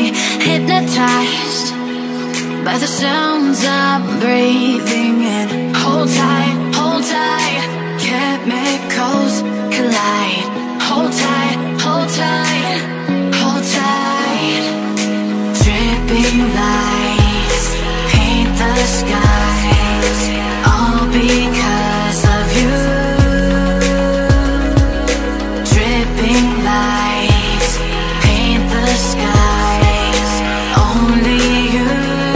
hypnotized by the sounds I'm breathing in. Hold tight, hold tight, chemicals collide. Hold tight, hold tight, hold tight. Dripping lights paint the skies, all because of you. Dripping lights paint the skies, only you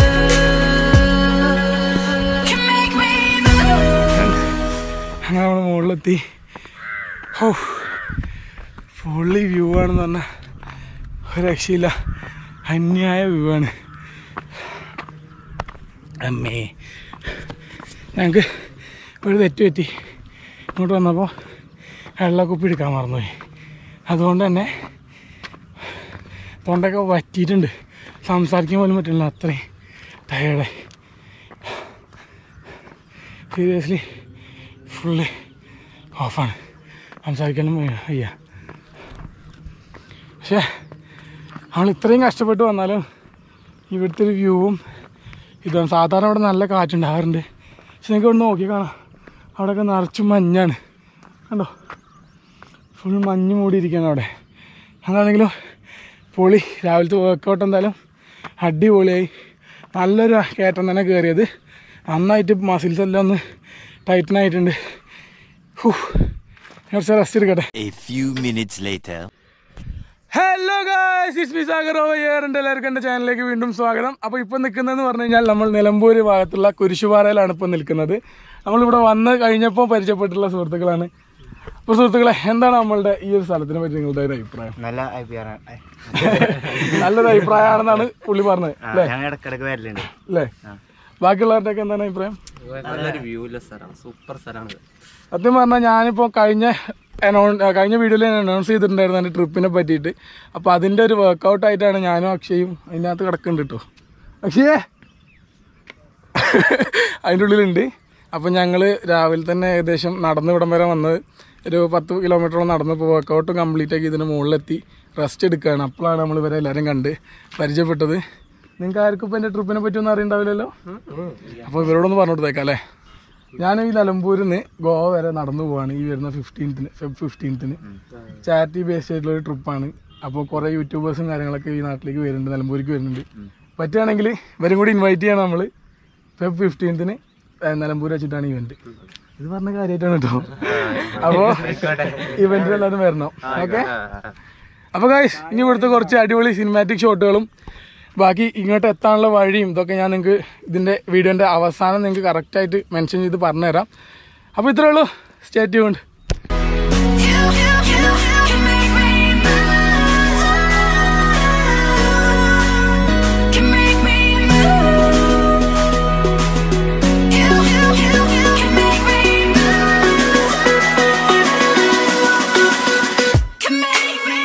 can make me move. അങ്ങനെ നമ്മൾ മുകളിലെത്തി ഓ fully view ആണെന്ന് പറഞ്ഞാൽ ഒരു രക്ഷയില്ല അന്യായ view ആണ് അമ്മേ ഞങ്ങൾക്ക് ഒരു തെറ്റ് പറ്റി ഇങ്ങോട്ട് വന്നപ്പോൾ വെള്ളക്കുപ്പി എടുക്കാൻ മറന്നുപോയി അതുകൊണ്ട് തന്നെ തൊണ്ടൊക്കെ വറ്റിയിട്ടുണ്ട് സംസാരിക്കാൻ പോലും പറ്റില്ല അത്രയും ടയേർഡായി സീരിയസ്ലി ഫുള്ള് ഓഫാണ് സംസാരിക്കാനും വയ്യ പക്ഷേ നമ്മൾ ഇത്രയും കഷ്ടപ്പെട്ട് വന്നാലും ഇവിടുത്തെ ഒരു വ്യൂവും ഇതാണ് സാധാരണ അവിടെ നല്ല കാറ്റുണ്ടാകാറുണ്ട് പക്ഷെ നിങ്ങൾക്ക് ഇവിടെ നോക്കി കാണാം അവിടെയൊക്കെ നിറച്ചും മഞ്ഞാണ് കണ്ടോ ഫുൾ മഞ്ഞ് മൂടിയിരിക്കുകയാണ് അവിടെ അതാണെങ്കിലും പൊളി രാവിലത്തെ വർക്കൗട്ട് എന്തായാലും അടിപൊളിയായി നല്ലൊരു കയറ്റം തന്നെ കയറിയത് നന്നായിട്ട് മസിൽസ് എല്ലാം ഒന്ന് ടൈറ്റൻ ആയിട്ടുണ്ട് ഹൂ കുറച്ച് റെസ്റ്റ് എടുക്കട്ടെ A few minutes later. Hello guys is me Sagar over എല്ലാവർക്കും എൻ്റെ ചാനലിലേക്ക് വീണ്ടും സ്വാഗതം അപ്പോൾ ഇപ്പോൾ നിൽക്കുന്നതെന്ന് പറഞ്ഞു കഴിഞ്ഞാൽ നമ്മൾ നിലമ്പൂർ ഭാഗത്തുള്ള കുരിശുപാറയിലാണ് ഇപ്പോൾ നിൽക്കുന്നത് നമ്മളിവിടെ വന്ന് കഴിഞ്ഞപ്പോൾ പരിചയപ്പെട്ടുള്ള സുഹൃത്തുക്കളാണ് അപ്പോൾ സുഹൃത്തുക്കളെ എന്താണ് നമ്മളുടെ ഈ ഒരു സ്ഥലത്തിനെ പറ്റി നിങ്ങളുടെ ഒരു അഭിപ്രായം നല്ല അഭിപ്രായം നല്ലൊരു അഭിപ്രായമാണെന്നാണ് പുള്ളി പറഞ്ഞത് അല്ലേ ഞാൻ ഇടക്കിടക്ക് വരലുണ്ട് അല്ലേ ബാക്കിയുള്ളവരുടെയൊക്കെ എന്താണ് അഭിപ്രായം നല്ലൊരു വ്യൂ ഉള്ള സ്ഥലമാണ് സൂപ്പർ സ്ഥലമാണ് സത്യം പറഞ്ഞാൽ ഞാനിപ്പോൾ കഴിഞ്ഞ അനൗൺ കഴിഞ്ഞ വീഡിയോയിൽ ഞാൻ അനൗൺസ് ചെയ്തിട്ടുണ്ടായിരുന്നു എൻ്റെ ട്രിപ്പിനെ പറ്റിയിട്ട് അപ്പോൾ അതിൻ്റെ ഒരു വർക്കൗട്ട് ആയിട്ടാണ് ഞാനും അക്ഷയും അതിനകത്ത് കിടക്കുന്നുണ്ട് കേട്ടോ അക്ഷയേ അതിൻ്റെ ഉള്ളിലുണ്ട് അപ്പോൾ ഞങ്ങൾ രാവിലെ തന്നെ ഏകദേശം നടന്ന് ഇവിടം വരെ വന്നത് ഒരു പത്ത് കിലോമീറ്ററോളം നടന്നപ്പോൾ വർക്കൗട്ടും കംപ്ലീറ്റ് ആക്കി ഇതിൻ്റെ മുകളിലെത്തി റെസ്റ്റ് എടുക്കുകയാണ് അപ്പോഴാണ് നമ്മൾ ഇവരെ എല്ലാവരും കണ്ട് പരിചയപ്പെട്ടത് നിങ്ങൾക്ക് ആർക്കും ഇപ്പോൾ എൻ്റെ ട്രിപ്പിനെ പറ്റി ഒന്നും അറിയണ്ടാവില്ലല്ലോ അപ്പോൾ ഇവരോടൊന്ന് പറഞ്ഞു കൊടുത്തേക്കാം അല്ലേ ഞാൻ ഈ നിലമ്പൂരിൽ നിന്ന് ഗോവ വരെ നടന്നു പോവാണ് ഈ വരുന്ന ഫിഫ്റ്റീൻത്തിന് ഫെബ് ഫിഫ്റ്റീൻത്തിന് ചാരിറ്റി ബേസ്ഡ് ആയിട്ടുള്ള ഒരു ട്രിപ്പാണ് അപ്പോൾ കുറേ യൂട്യൂബേഴ്സും കാര്യങ്ങളൊക്കെ ഈ നാട്ടിലേക്ക് വരുന്നുണ്ട് നിലമ്പൂർക്ക് വരുന്നുണ്ട് പറ്റുകയാണെങ്കിൽ ഇവരും കൂടി ഇൻവൈറ്റ് ചെയ്യണം നമ്മൾ ഫെബ് ഫിഫ്റ്റീൻത്തിന് നിലമ്പൂർ വെച്ചിട്ടാണ് ഇവന്റ് ഇത് പറഞ്ഞ കാര്യമായിട്ടാണ് കേട്ടോ അപ്പോൾ ഇവന്റിൽ എല്ലാവരും വരണം ഓക്കെ അപ്പോൾ ഗായ്സ് ഇനി ഇവിടുത്തെ കുറച്ച് അടിപൊളി സിനിമാറ്റിക് ഷോട്ടുകളും ബാക്കി ഇങ്ങോട്ട് എത്താനുള്ള വഴിയും ഇതൊക്കെ ഞാൻ നിങ്ങൾക്ക് ഇതിൻ്റെ വീഡിയോൻ്റെ അവസാനം നിങ്ങൾക്ക് കറക്റ്റായിട്ട് മെൻഷൻ ചെയ്ത് പറഞ്ഞുതരാം അപ്പോൾ ഇത്രേ ഉള്ളൂ stay tuned You, you, you can make me move. Can make me move. You, you, you, you can make me move. Can make me.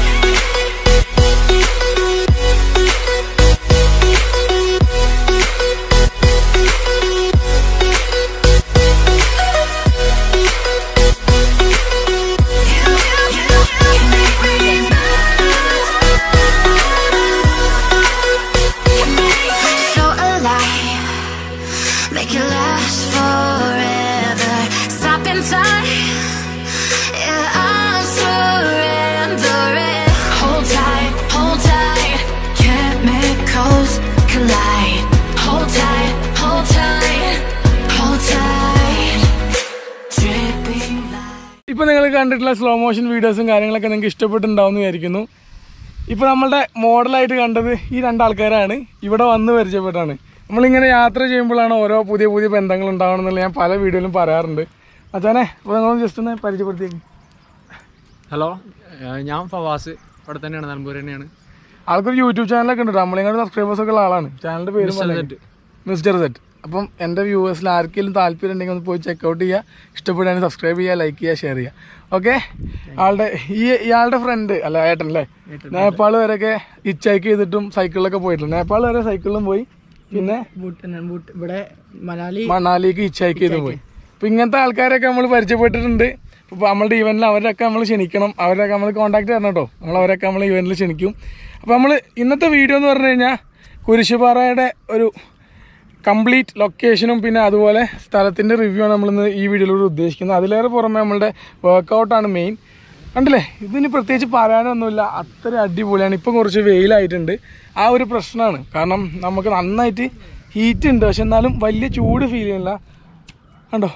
So alive, make it last forever. Stop in time, yeah, I'm surrendering. Hold tight, hold tight, chemicals collide. Hold tight, hold tight, hold tight. Dripping light. ഇപ്പോൾ നിങ്ങൾ കണ്ടിട്ടുള്ള slow motion വീഡിയോസും കാര്യങ്ങളൊക്കെ നിങ്ങൾക്ക് ഇഷ്ടപ്പെട്ടിട്ടുണ്ടാവും എന്ന് വിചാരിക്കുന്നു ഇപ്പോൾ നമ്മളുടെ മോഡലായിട്ട് കണ്ടത് ഈ രണ്ടാൾക്കാരാണ് ഇവിടെ വന്ന് പരിചയപ്പെട്ടാണ് നമ്മളിങ്ങനെ യാത്ര ചെയ്യുമ്പോഴാണ് ഓരോ പുതിയ പുതിയ ബന്ധങ്ങൾ ഉണ്ടാവണമെന്നുള്ള ഞാൻ പല വീഡിയോയിലും പറയാറുണ്ട് അച്ഛനെ അപ്പോൾ നിങ്ങളൊന്ന് ജസ്റ്റ് ഒന്ന് പരിചയപ്പെടുത്തിയേക്കും ഹലോ ഏഹ് ഞാൻ ഫവാസ് ഇവിടെ തന്നെയാണ് നിലമ്പൂർ തന്നെയാണ് ആൾക്കൊരു യൂട്യൂബ് ചാനലൊക്കെ ഉണ്ട് നമ്മളിങ്ങനെ സബ്സ്ക്രൈബേഴ്സ് ഒക്കെ ഉള്ള ആളാണ് ചാനലിൻ്റെ പേര് Mr. Z. മിസ്റ്റർ സെറ്റ് അപ്പം എൻ്റെ വ്യൂവേഴ്സിൽ ആർക്കെങ്കിലും താല്പര്യം ഉണ്ടെങ്കിൽ ഒന്ന് പോയി ചെക്കൗട്ട് ചെയ്യുക ഇഷ്ടപ്പെടുകയാണെങ്കിൽ സബ്സ്ക്രൈബ് ചെയ്യുക ലൈക്ക് ചെയ്യുക ഷെയർ ചെയ്യുക ഓക്കെ ആളുടെ ഈ ഇയാളുടെ ഫ്രണ്ട് അല്ല ഏട്ടൻ അല്ലേ നേപ്പാൾ വരെയൊക്കെ ഇച്ചൈക്ക് ചെയ്തിട്ടും സൈക്കിളിലൊക്കെ പോയിട്ടുണ്ട് നേപ്പാൾ വരെ സൈക്കിളിലും പോയി പിന്നെ ഇവിടെ മണാലി മണാലിക്ക് ഇച്ചൈക്ക് ചെയ്ത് പോയി അപ്പൊ ഇങ്ങനത്തെ ആൾക്കാരൊക്കെ നമ്മൾ പരിചയപ്പെട്ടിട്ടുണ്ട് ഇപ്പൊ നമ്മളുടെ ഇവന്റിൽ അവരൊക്കെ നമ്മൾ ക്ഷണിക്കണം അവരൊക്കെ നമ്മൾ കോൺടാക്ട് തരണം കേട്ടോ നമ്മൾ അവരൊക്കെ നമ്മൾ ഇവന്റിൽ ക്ഷണിക്കും അപ്പോൾ നമ്മൾ ഇന്നത്തെ വീഡിയോ എന്ന് പറഞ്ഞു കഴിഞ്ഞാൽ കുരിശുപാറയുടെ ഒരു കംപ്ലീറ്റ് ലൊക്കേഷനും പിന്നെ അതുപോലെ സ്ഥലത്തിൻ്റെ റിവ്യൂ ആണ് നമ്മളിന്ന് ഈ വീഡിയോയിലൂടെ ഉദ്ദേശിക്കുന്നത് അതിലേറെ പുറമെ നമ്മളുടെ വർക്കൗട്ടാണ് മെയിൻ കണ്ടില്ലേ ഇതിന് പ്രത്യേകിച്ച് പറയാനൊന്നുമില്ല അത്ര അടിപൊളിയാണ് ഇപ്പം കുറച്ച് വെയിലായിട്ടുണ്ട് ആ ഒരു പ്രശ്നമാണ് കാരണം നമുക്ക് നന്നായിട്ട് ഹീറ്റ് ഉണ്ട് പക്ഷെ എന്നാലും വലിയ ചൂട് ഫീൽ ചെയ്യുന്നില്ല കണ്ടോ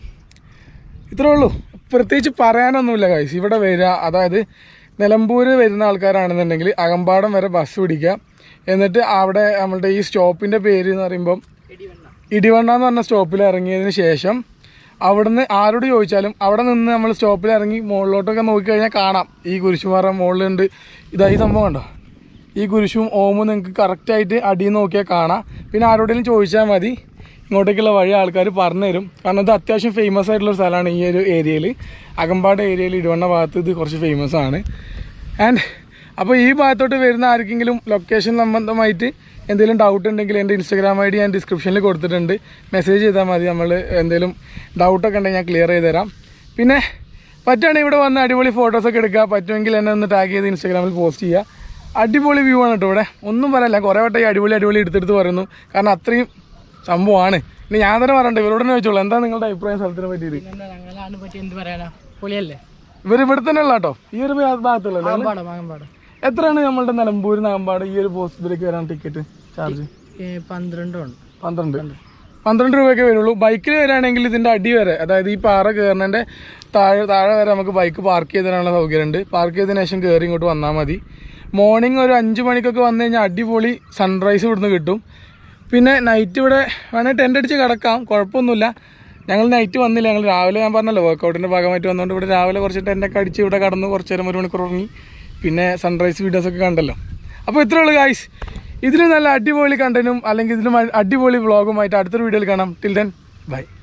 ഇത്രേ ഉള്ളൂ പ്രത്യേകിച്ച് പറയാനൊന്നുമില്ല കൈസ് ഇവിടെ വരിക അതായത് നിലമ്പൂർ വരുന്ന ആൾക്കാരാണെന്നുണ്ടെങ്കിൽ അകമ്പാടം വരെ ബസ് പിടിക്കുക എന്നിട്ട് അവിടെ നമ്മളുടെ ഈ സ്റ്റോപ്പിൻ്റെ പേര് എന്ന് പറയുമ്പം ഇടിവണ്ണ എന്ന് പറഞ്ഞ സ്റ്റോപ്പിൽ ഇറങ്ങിയതിന് ശേഷം അവിടുന്ന് ആരോട് ചോദിച്ചാലും അവിടെ നിന്ന് നമ്മൾ സ്റ്റോപ്പിൽ ഇറങ്ങി മുകളിലോട്ടൊക്കെ നോക്കിക്കഴിഞ്ഞാൽ കാണാം ഈ കുരിശുപാറ മുകളിലുണ്ട് ഇതാ ഈ സംഭവം കണ്ടോ ഈ കുരിശും ഓമും നിങ്ങൾക്ക് കറക്റ്റായിട്ട് അടിയിൽ നോക്കിയാൽ കാണാം പിന്നെ ആരോടെങ്കിലും ചോദിച്ചാൽ മതി ഇങ്ങോട്ടേക്കുള്ള വഴി ആൾക്കാർ പറഞ്ഞു തരും കാരണം ഇത് അത്യാവശ്യം ഫേമസ് ആയിട്ടുള്ള ഒരു സ്ഥലമാണ് ഈ ഒരു ഏരിയയിൽ അകമ്പാട് ഏരിയയിൽ ഇടുവണ്ണ ഭാഗത്ത് ഇത് കുറച്ച് ഫേമസ് ആണ് ആൻഡ് അപ്പോൾ ഈ ഭാഗത്തോട്ട് വരുന്ന ആർക്കെങ്കിലും ലൊക്കേഷൻ സംബന്ധമായിട്ട് എന്തെങ്കിലും ഡൗട്ട് ഉണ്ടെങ്കിൽ എൻ്റെ ഇൻസ്റ്റാഗ്രാം ഐ ഡി ഞാൻ ഡിസ്ക്രിപ്ഷനിൽ കൊടുത്തിട്ടുണ്ട് മെസ്സേജ് ചെയ്താൽ മതി നമ്മൾ എന്തെങ്കിലും ഡൗട്ടൊക്കെ ഉണ്ടെങ്കിൽ ഞാൻ ക്ലിയർ ചെയ്ത് തരാം പിന്നെ പറ്റുകയാണെങ്കിൽ ഇവിടെ വന്ന് അടിപൊളി ഫോട്ടോസൊക്കെ എടുക്കുക പറ്റുമെങ്കിൽ എന്നെ ഒന്ന് ടാഗ് ചെയ്ത് ഇൻസ്റ്റാഗ്രാമിൽ പോസ്റ്റ് ചെയ്യുക അടിപൊളി വ്യൂ ആണ് കേട്ടോ ഇവിടെ ഒന്നും പറയല്ല കുറേ വട്ടം ഈ അടിപൊളി അടിപൊളി എടുത്തെടുത്ത് പറയുന്നു കാരണം അത്രയും സംഭവമാണ് ഇനി ഞാൻ തന്നെ പറയണ്ട ഇവരോട് തന്നെ ചോദിച്ചോളൂ എന്താ നിങ്ങളുടെ അഭിപ്രായം സ്ഥലത്തിനെ പറ്റിയിട്ട് എന്താ ഞങ്ങളാണ് പറ്റി എന്ത് പറയാനാ പൊളിയല്ലേ ഇവർ ഇവിടെ തന്നെ ഉള്ള കേട്ടോ ഈ ഒരു ഭാഗത്തുള്ളൂ ആകമ്പാടം ആകമ്പാടം എത്രയാണ് നമ്മളുടെ നിലമ്പൂർ നഗമ്പാട് ഈ ഒരു പോസ്റ്റിലേക്ക് വരാൻ ടിക്കറ്റ് ചാർജ് പന്ത്രണ്ടും ഉണ്ട് പന്ത്രണ്ട് പന്ത്രണ്ട് രൂപയൊക്കെ വരുള്ളൂ ബൈക്കിൽ വരികയാണെങ്കിൽ ഇതിന്റെ അടി വരെ അതായത് ഈ പാറ കയറുന്നതിന്റെ താഴെ താഴെ വരെ നമുക്ക് ബൈക്ക് പാർക്ക് ചെയ്ത് തരാനുള്ള സൗകര്യമുണ്ട് പാർക്ക് ചെയ്തതിനു ശേഷം കയറി ഇങ്ങോട്ട് വന്നാൽ മതി മോർണിംഗ് ഒരു അഞ്ച് മണിക്കൊക്കെ വന്നു കഴിഞ്ഞാൽ അടിപൊളി സൺറൈസ് ഇവിടുന്ന് കിട്ടും പിന്നെ നൈറ്റ് ഇവിടെ വേണമെങ്കിൽ ടെൻ്റ് അടിച്ച് കിടക്കാം കുഴപ്പമൊന്നുമില്ല ഞങ്ങൾ നൈറ്റ് വന്നില്ല ഞങ്ങൾ രാവിലെ ഞാൻ പറഞ്ഞല്ലോ വർക്കൗട്ടിൻ്റെ ഭാഗമായിട്ട് വന്നുകൊണ്ട് ഇവിടെ രാവിലെ കുറച്ച് ടെൻ്റൊക്കെ അടിച്ച് ഇവിടെ കടന്ന് കുറച്ച് നേരം ഒരു മണിക്കൂർ ഉറങ്ങി പിന്നെ സൺറൈസ് വീഡിയോസൊക്കെ കണ്ടല്ലോ അപ്പോൾ ഇത്രേ ഉള്ളൂ ഗായ്സ് ഇതിന് നല്ല അടിപൊളി കണ്ടന്റും അല്ലെങ്കിൽ ഇതിലും അടിപൊളി വ്ളോഗുമായിട്ട് അടുത്തൊരു വീഡിയോയിൽ കാണാം ടിൽ ദെൻ ബൈ